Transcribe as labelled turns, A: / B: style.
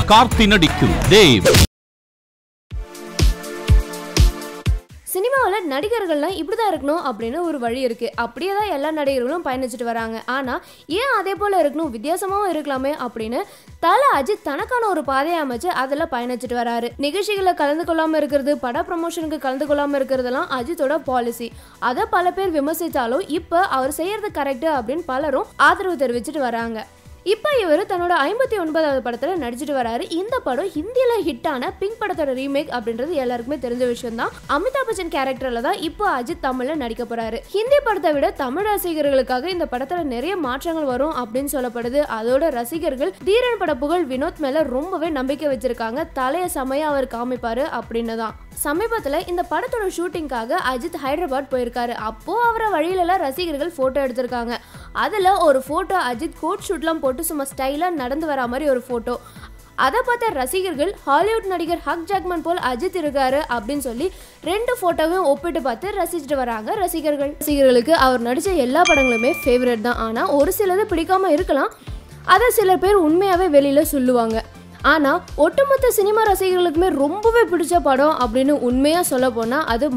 A: கார்த்தி நடிக்கும் தேவ்
B: சினிமாவில் நடிகர்கள்லாம் இப்படி தான் இருக்கணும் அப்படின்னு ஒரு வழி இருக்கு அப்படியே தான் எல்லா நடிகர்களும் பயணிச்சுட்டு வராங்க ஆனால் ஏன் அதே போல் இருக்கணும் வித்தியாசமாகவும் இருக்கலாமே அப்படின்னு தல அஜித் தனக்கான ஒரு பாதையை அமைச்சு அதில் பயணிச்சுட்டு வராரு நிகழ்ச்சிகளில் கலந்து கொள்ளாமல் இருக்கிறது பட ப்ரமோஷனுக்கு கலந்து கொள்ளாமல் இருக்கிறதெல்லாம் அஜித்தோட பாலிசி அதை பல பேர் விமர்சித்தாலும் இப்போ அவர் செய்யறது கரெக்டு அப்படின்னு பலரும் ஆதரவு தெரிவிச்சுட்டு வராங்க இப்போ இவர் தன்னோட ஐம்பத்தி ஒன்பதாவது படத்தில் நடிச்சிட்டு வராரு இந்த படம் ஹிந்தியில் ஹிட்டான பிங்க் படத்தோட ரீமேக் அப்படின்றது எல்லாருக்குமே தெரிஞ்ச விஷயம் தான் அமிதாப் பச்சன் கேரக்டரில் தான் இப்போ அஜித் தமிழில் நடிக்க போறாரு ஹிந்தி படத்தை விட தமிழ் ரசிகர்களுக்காக இந்த படத்தில் நிறைய மாற்றங்கள் வரும் அப்படின்னு சொல்லப்படுது அதோட ரசிகர்கள் தீரன் பட புகழ் வினோத் மேல ரொம்பவே நம்பிக்கை வச்சிருக்காங்க தலைய சமயம் அவர் காமிப்பாரு அப்படின்னு தான் சமீபத்தில் இந்த படத்தோட ஷூட்டிங்காக அஜித் ஹைதராபாத் போயிருக்காரு அப்போ அவரை வழியிலலாம் ரசிகர்கள் ஃபோட்டோ எடுத்திருக்காங்க அதில் ஒரு ஃபோட்டோ அஜித் கோட் ஷூட்லாம் போட்டு சும்மா ஸ்டைலாக நடந்து வர மாதிரி ஒரு ஃபோட்டோ அதை பார்த்த ரசிகர்கள் ஹாலிவுட் நடிகர் ஹக் ஜாக்மன் போல் அஜித் இருக்காரு அப்படின்னு சொல்லி ரெண்டு ஃபோட்டோவையும் ஒப்பிட்டு பார்த்து ரசிச்சுட்டு வராங்க ரசிகர்கள் ரசிகர்களுக்கு அவர் நடித்த எல்லா படங்களுமே ஃபேவரட் தான் ஆனால் ஒரு சிலது பிடிக்காம இருக்கலாம் அதை சில பேர் உண்மையாகவே வெளியில் சொல்லுவாங்க ஆனால் ஒட்டுமொத்த சினிமா ரசிகர்களுக்குமே ரொம்பவே பிடிச்ச படம் அப்படின்னு உண்மையாக சொல்ல போனால் அது